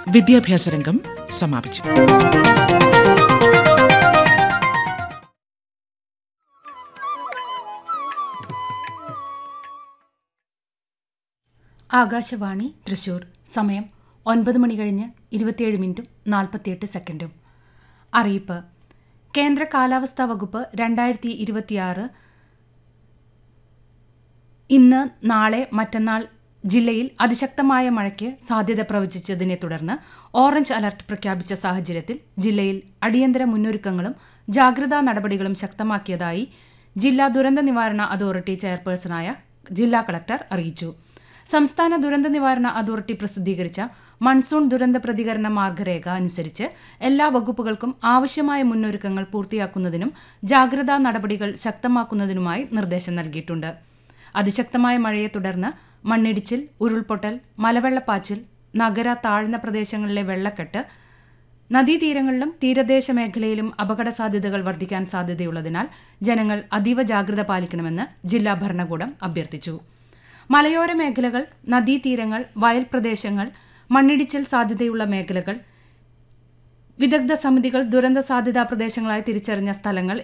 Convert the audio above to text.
വിദ്യാഭ്യാസ രംഗം സമാപിച്ചു ആകാശവാണി തൃശൂർ സമയം ഒൻപത് മണി കഴിഞ്ഞ് ഇരുപത്തിയേഴ് മിനിറ്റും നാൽപ്പത്തിയെട്ട് സെക്കൻഡും അറിയിപ്പ് കേന്ദ്ര കാലാവസ്ഥാ വകുപ്പ് രണ്ടായിരത്തി ഇരുപത്തിയാറ് ഇന്ന് നാളെ മറ്റന്നാൾ ജില്ലയിൽ അതിശക്തമായ മഴയ്ക്ക് സാധ്യത പ്രവചിച്ചതിനെ തുടർന്ന് ഓറഞ്ച് അലർട്ട് പ്രഖ്യാപിച്ച സാഹചര്യത്തിൽ ജില്ലയിൽ അടിയന്തര മുന്നൊരുക്കങ്ങളും ജാഗ്രതാ നടപടികളും ശക്തമാക്കിയതായി ജില്ലാ ദുരന്ത നിവാരണ അതോറിറ്റി ചെയർപേഴ്സണായ ജില്ലാ കളക്ടർ അറിയിച്ചു സംസ്ഥാന ദുരന്ത നിവാരണ അതോറിറ്റി പ്രസിദ്ധീകരിച്ച മൺസൂൺ ദുരന്ത പ്രതികരണ മാർഗരേഖ അനുസരിച്ച് എല്ലാ വകുപ്പുകൾക്കും ആവശ്യമായ മുന്നൊരുക്കങ്ങൾ പൂർത്തിയാക്കുന്നതിനും ജാഗ്രതാ നടപടികൾ ശക്തമാക്കുന്നതിനുമായി നിർദ്ദേശം നൽകിയിട്ടുണ്ട് അതിശക്തമായ മഴയെ തുടർന്ന് മണ്ണിടിച്ചിൽ ഉരുൾപൊട്ടൽ മലവെള്ളപ്പാച്ചിൽ നഗര താഴ്ന്ന പ്രദേശങ്ങളിലെ വെള്ളക്കെട്ട് നദീതീരങ്ങളിലും തീരദേശ മേഖലയിലും അപകട സാധ്യതകൾ വർദ്ധിക്കാൻ സാധ്യതയുള്ളതിനാൽ ജനങ്ങൾ അതീവ ജാഗ്രത പാലിക്കണമെന്ന് ജില്ലാ ഭരണകൂടം അഭ്യർത്ഥിച്ചു മലയോര മേഖലകൾ നദീതീരങ്ങൾ വയൽ പ്രദേശങ്ങൾ മണ്ണിടിച്ചിൽ സാധ്യതയുള്ള മേഖലകൾ വിദഗ്ധ സമിതികൾ ദുരന്ത സാധ്യതാ പ്രദേശങ്ങളായി തിരിച്ചറിഞ്ഞ സ്ഥലങ്ങൾ